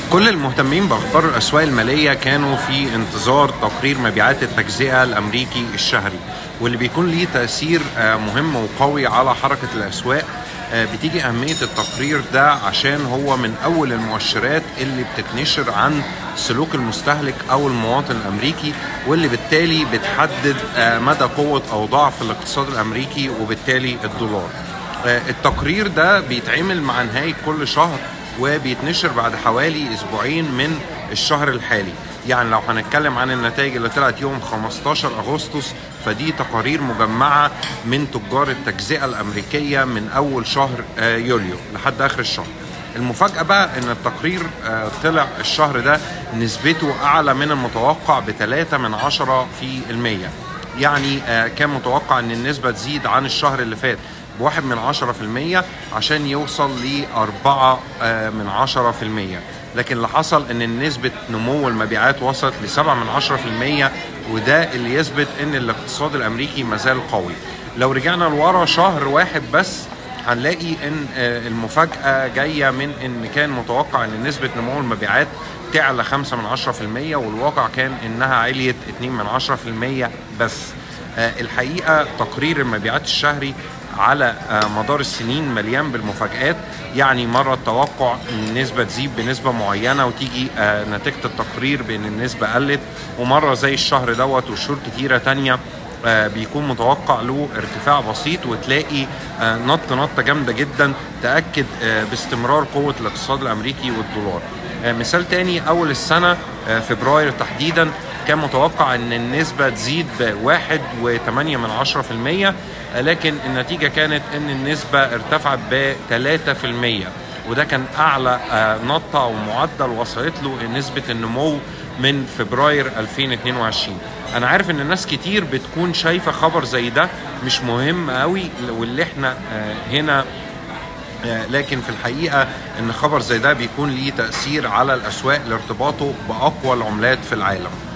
كل المهتمين باخبار الاسواق الماليه كانوا في انتظار تقرير مبيعات التجزئه الامريكي الشهري واللي بيكون ليه تاثير آه، مهم وقوي على حركه الاسواق آه، بتيجي أهمية التقرير ده عشان هو من أول المؤشرات اللي بتتنشر عن سلوك المستهلك أو المواطن الأمريكي واللي بالتالي بتحدد آه، مدى قوة أو ضعف الاقتصاد الأمريكي وبالتالي الدولار آه، التقرير ده بيتعمل مع نهاية كل شهر وبيتنشر بعد حوالي اسبوعين من الشهر الحالي يعني لو هنتكلم عن النتائج اللي طلعت يوم 15 اغسطس فدي تقارير مجمعه من تجار التجزئه الامريكيه من اول شهر آه، يوليو لحد اخر الشهر المفاجأة بقى إن التقرير آه، طلع الشهر ده نسبته أعلى من المتوقع بثلاثة من عشرة في المية يعني آه، كان متوقع إن النسبة تزيد عن الشهر اللي فات بواحد من عشرة في المية عشان يوصل لأربعة آه، من عشرة في المية لكن اللي حصل ان نسبة نمو المبيعات وصلت لسبعة من عشرة في المية وده اللي يثبت ان الاقتصاد الامريكي مازال قوي لو رجعنا لورا شهر واحد بس هنلاقي ان آه، المفاجأة جاية من ان كان متوقع ان نسبة نمو المبيعات تعلى 5 من 10% والواقع كان انها عليت 2 من 10% بس آه، الحقيقة تقرير المبيعات الشهري على آه، مدار السنين مليان بالمفاجآت يعني مرة التوقع ان النسبة تزيد بنسبة معينة وتيجي آه، نتيجة التقرير بان النسبة قلت ومرة زي الشهر دوت وشهور كتيرة تانية آه، بيكون متوقع له ارتفاع بسيط وتلاقي آه، نط نطة جامدة جدا تأكد آه، باستمرار قوة الاقتصاد الأمريكي والدولار آه، مثال تاني أول السنة آه، فبراير تحديدا كان متوقع ان النسبة تزيد بواحد وثمانية من عشرة في المية آه، لكن النتيجة كانت ان النسبة ارتفعت بثلاثة في المية وده كان اعلى آه، نطة او معدل وصلت له نسبة النمو من فبراير 2022 انا عارف ان الناس كتير بتكون شايفة خبر زي ده مش مهم قوي واللي احنا آه، هنا آه، لكن في الحقيقة ان خبر زي ده بيكون ليه تأثير على الاسواق لارتباطه باقوى العملات في العالم